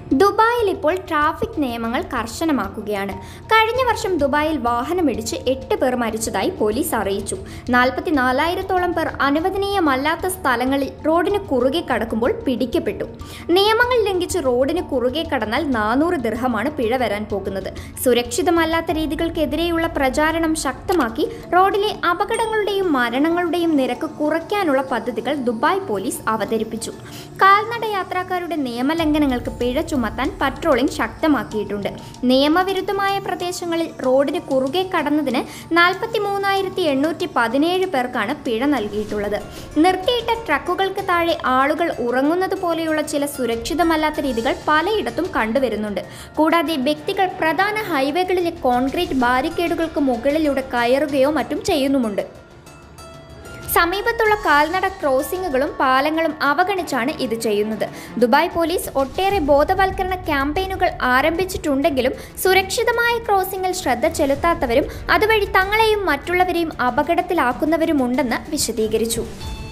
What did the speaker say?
ദുബായിൽ ഇപ്പോൾ ട്രാഫിക് നിയമങ്ങൾ കർശനമാക്കുകയാണ് കഴിഞ്ഞ വർഷം ദുബായിൽ വാഹനമിടിച്ച് എട്ട് പേർ മരിച്ചതായി പോലീസ് അറിയിച്ചു നാൽപ്പത്തിനാലായിരത്തോളം പേർ അനുവദനീയമല്ലാത്ത സ്ഥലങ്ങളിൽ റോഡിന് കുറുകെ കടക്കുമ്പോൾ പിടിക്കപ്പെട്ടു നിയമങ്ങൾ ലംഘിച്ച് റോഡിന് കുറുകെ കടന്നാൽ നാനൂറ് ദിർഹമാണ് പിഴ വരാൻ പോകുന്നത് സുരക്ഷിതമല്ലാത്ത രീതികൾക്കെതിരെയുള്ള പ്രചാരണം ശക്തമാക്കി റോഡിലെ അപകടങ്ങളുടെയും മരണങ്ങളുടെയും നിരക്ക് കുറയ്ക്കാനുള്ള പദ്ധതികൾ ദുബായ് പോലീസ് അവതരിപ്പിച്ചു കാൽനട യാത്രക്കാരുടെ നിയമലംഘനങ്ങൾക്ക് പിഴ ചുമത്താൻ പട്രോളിംഗ് ശക്തമാക്കിയിട്ടുണ്ട് നിയമവിരുദ്ധമായ പ്രദേശങ്ങളിൽ റോഡിന് കുറുകെ കടന്നതിന് നാൽപ്പത്തി മൂന്നായിരത്തി എണ്ണൂറ്റി പതിനേഴ് പേർക്കാണ് പിഴ നൽകിയിട്ടുള്ളത് നിർത്തിയിട്ട ട്രക്കുകൾക്ക് താഴെ ആളുകൾ ഉറങ്ങുന്നത് പോലെയുള്ള ചില സുരക്ഷിതമല്ലാത്ത രീതികൾ പലയിടത്തും കണ്ടുവരുന്നുണ്ട് കൂടാതെ വ്യക്തികൾ പ്രധാന ഹൈവേകളിലെ കോൺക്രീറ്റ് ബാരിക്കേഡുകൾക്ക് മുകളിലൂടെ കയറുകയോ മറ്റും ചെയ്യുന്നുമുണ്ട് സമീപത്തുള്ള കാൽനട ക്രോസിംഗുകളും പാലങ്ങളും അവഗണിച്ചാണ് ഇത് ചെയ്യുന്നത് ദുബായ് പോലീസ് ഒട്ടേറെ ബോധവൽക്കരണ ക്യാമ്പയിനുകൾ ആരംഭിച്ചിട്ടുണ്ടെങ്കിലും സുരക്ഷിതമായ ക്രോസിംഗിൽ ശ്രദ്ധ ചെലുത്താത്തവരും അതുവഴി തങ്ങളെയും മറ്റുള്ളവരെയും അപകടത്തിലാക്കുന്നവരുമുണ്ടെന്ന് വിശദീകരിച്ചു